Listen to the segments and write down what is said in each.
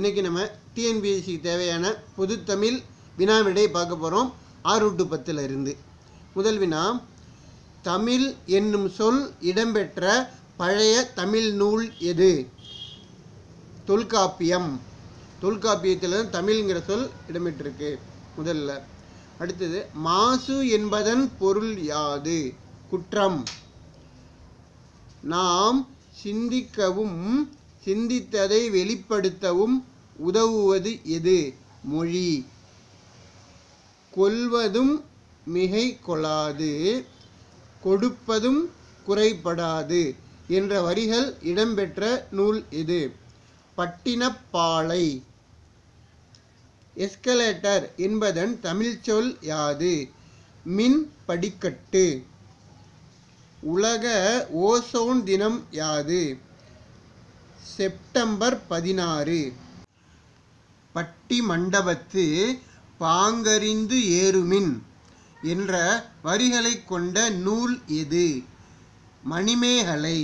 இன்றைக்கி நம்ம டிஎன்பிஎஸ்சிக்கு தேவையான பொதுத்தமிழ் வினா விடை பார்க்க போகிறோம் ஆறு டு பத்தில் இருந்து முதல் வினா தமிழ் என்னும் சொல் இடம்பெற்ற பழைய தமிழ் நூல் எது தொல்காப்பியம் தொல்காப்பியத்தில் தமிழ்ங்கிற சொல் இடம்பெற்றிருக்கு முதல்ல அடுத்தது மாசு என்பதன் பொருள் யாது குற்றம் நாம் சிந்திக்கவும் சிந்தித்ததை வெளிப்படுத்தவும் உதவுவது எது மொழி கொல்வதும் மிகை கொள்ளாது கொடுப்பதும் குறைபடாது என்ற வரிகள் இடம்பெற்ற நூல் எது பட்டினப்பாலை எஸ்கலேட்டர் என்பதன் தமிழ்ச்சொல் யாது மின் படிக்கட்டு உலக ஓசோன் தினம் யாது செப்டம்பர் பதினாறு பட்டி மண்டபத்து பாங்கறிந்து ஏறுமின் என்ற வரிகளைக் கொண்ட நூல் எது மணிமேகலை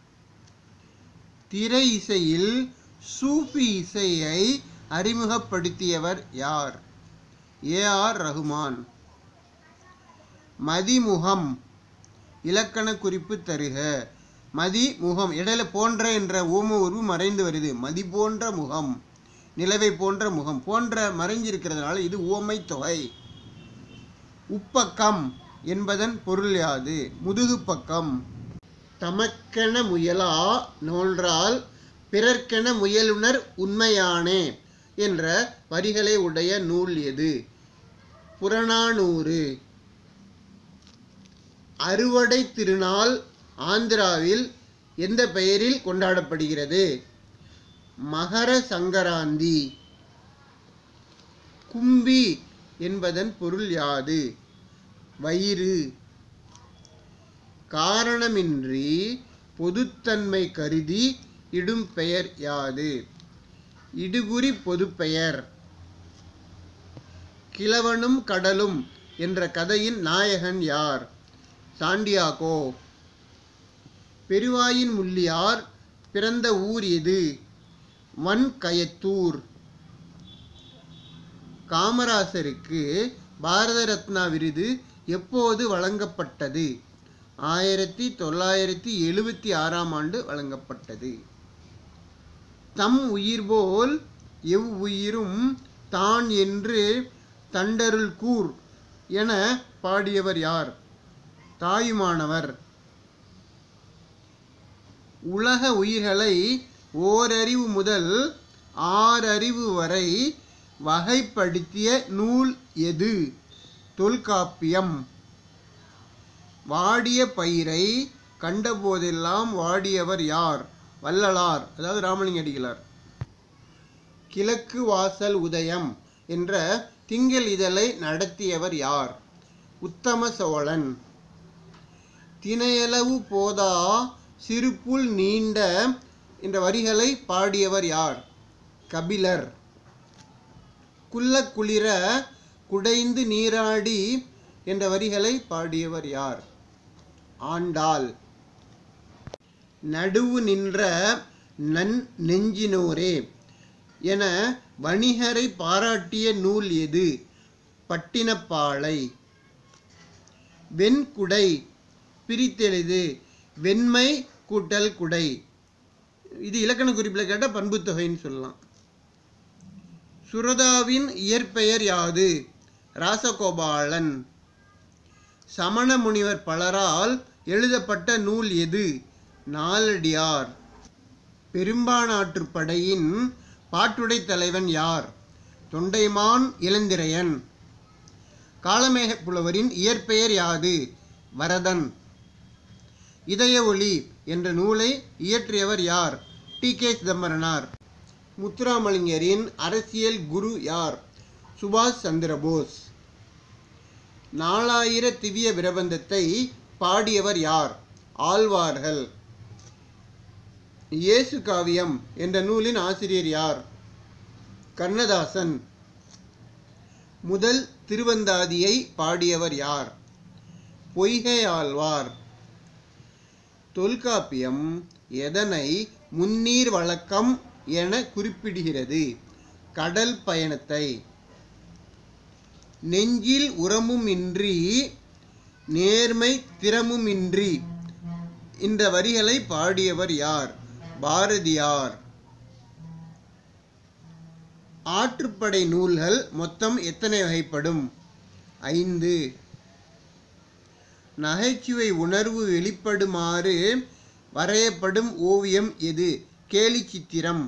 திரை இசையில் சூஃபி இசையை அறிமுகப்படுத்தியவர் யார் ஏ ஆர் ரகுமான் மதிமுகம் இலக்கண குறிப்பு தருக மதி முகம் இடையில போன்ற என்ற ஓம உருவு மறைந்து வருது மதி போன்ற முகம் நிலவை போன்ற முகம் போன்ற மறைஞ்சிருக்கிறதுனால இது ஓமை தொகை உப்பக்கம் என்பதன் பொருள் யாது முதுகு பக்கம் தமக்கென முயலா நோன்றால் பிறர்க்கென முயலுனர் உண்மையானே என்ற வரிகளை உடைய நூல் எது புறநானூறு அறுவடை திருநாள் ஆந்திராவில் எந்த பெயரில் கொண்டாடப்படுகிறது மகர சங்கராந்தி கும்பி என்பதன் பொருள் யாது வயிறு காரணமின்றி பொதுத்தன்மை கருதி இடும் பெயர் யாது இடுகுறி பொதுப்பெயர் கிழவனும் கடலும் என்ற கதையின் நாயகன் யார் சாண்டியாகோ பெருவாயின் முள்ளியார் பிறந்த ஊர் எது வன்கயத்தூர் காமராசருக்கு பாரத ரத்னா விருது எப்போது வழங்கப்பட்டது ஆயிரத்தி தொள்ளாயிரத்தி எழுபத்தி ஆறாம் ஆண்டு வழங்கப்பட்டது தம் உயிர் போல் எவ்வுயிரும் தான் என்று தண்டருள் கூர் என பாடியவர் யார் தாயுமானவர் உலக உயிர்களை ஓரறிவு முதல் ஆறறிவு வரை வகைப்படுத்திய நூல் எது தொல்காப்பியம் வாடிய பயிரை கண்டபோதெல்லாம் வாடியவர் யார் வள்ளலார் அதாவது ராமலிங்க அடிகளார் கிழக்கு வாசல் உதயம் என்ற திங்கள் இதழை நடத்தியவர் யார் உத்தம சோழன் தினையளவு போதா சிறுப்புல் நீண்ட என்ற வரிகளை பாடியவர் யார் கபிலர் குள்ள குளிர குடைந்து நீராடி என்ற வரிகளை பாடியவர் யார் ஆண்டாள் நடுவு நின்ற நன் நெஞ்சினோரே என வணிகரை பாராட்டிய நூல் எது பட்டினப்பாலை வெண்குடை பிரித்தெழுது வெண்மை கூட்டல் குடை இது இலக்கண குறிப்பில் கேட்டால் பண்புத்தொகைன்னு சொல்லலாம் சுரதாவின் இயற்பெயர் யாது ராசகோபாலன் சமண முனிவர் பலரால் எழுதப்பட்ட நூல் எது நாலடியார் பெரும்பானாற்றுப் படையின் பாட்டுடை தலைவன் யார் தொண்டைமான் இளந்திரையன் காளமேக புலவரின் இயற்பெயர் யாது வரதன் இதய ஒளி என்ற நூலை இயற்றியவர் யார் டி கே சிதம்பரனார் முத்துராமலிங்கரின் அரசியல் குரு யார் சுபாஷ் சந்திரபோஸ் நாலாயிர திவ்ய பிரபந்தத்தை பாடியவர் யார் ஆழ்வார்கள் இயேசு காவியம் என்ற நூலின் ஆசிரியர் யார் கண்ணதாசன் முதல் திருவந்தாதியை பாடியவர் யார் பொய்கை ஆழ்வார் தொல்காப்பியம் எதனை முன்னீர் வழக்கம் என குறிப்பிடுகிறது கடல் பயணத்தை நெஞ்சில் உரமுமின்றி நேர்மை திறமுமின்றி இந்த வரிகளை பாடியவர் யார் பாரதியார் ஆற்றுப்படை நூல்கள் மொத்தம் எத்தனை வகைப்படும் ஐந்து நகைச்சுவை உணர்வு வெளிப்படுமாறு வரையப்படும் ஓவியம் எது கேலி சித்திரம்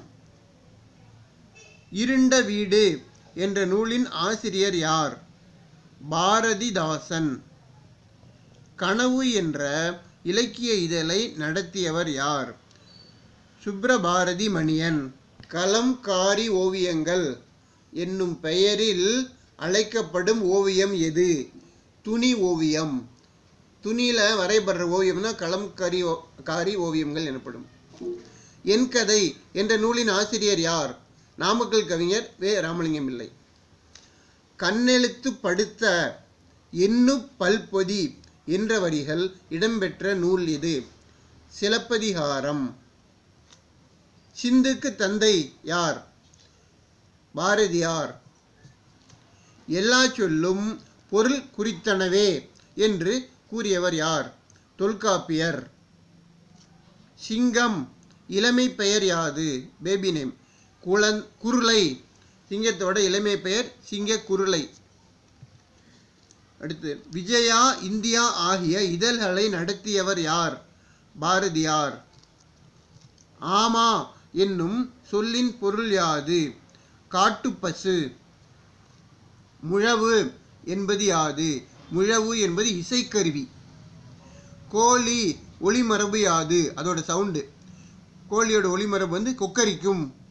இருண்ட வீடு என்ற நூலின் ஆசிரியர் யார் பாரதிதாசன் கனவு என்ற இலக்கிய இதழை நடத்தியவர் யார் சுப்ரபாரதி மணியன் கலம்காரி ஓவியங்கள் என்னும் பெயரில் அழைக்கப்படும் ஓவியம் எது துணி ஓவியம் துணியில் வரைபடுற ஓவியம்னா கலம்காரி ஓ காரி ஓவியங்கள் எனப்படும் என் கதை என்ற நூலின் ஆசிரியர் யார் நாமக்கல் கவிஞர் வே ராமலிங்கம் பிள்ளை கண்ணெழுத்து படுத்த எண்ணு பல்பொதி என்ற வரிகள் இடம்பெற்ற நூல் இது சிலப்பதிகாரம் சிந்துக்கு தந்தை யார் பாரதியார் எல்லா சொல்லும் பொருள் குறித்தனவே என்று கூறியவர் யார் தொல்காப்பியர் சிங்கம் இளமை பெயர் யாது பேபி நேம் குளன் குருளை சிங்கத்தோட இளமை பெயர் சிங்க குருளை அடுத்து விஜயா இந்தியா ஆகிய இதழ்களை நடத்தியவர் யார் பாரதியார் ஆமா என்னும் சொல்லின் பொருள் யாது காட்டுப்பசு முழவு என்பது யாது முழவு என்பது இசைக்கருவி கோழி ஒளிமரபு யாது அதோட சவுண்டு கோழியோட ஒளிமரபு வந்து கொக்கரிக்கும்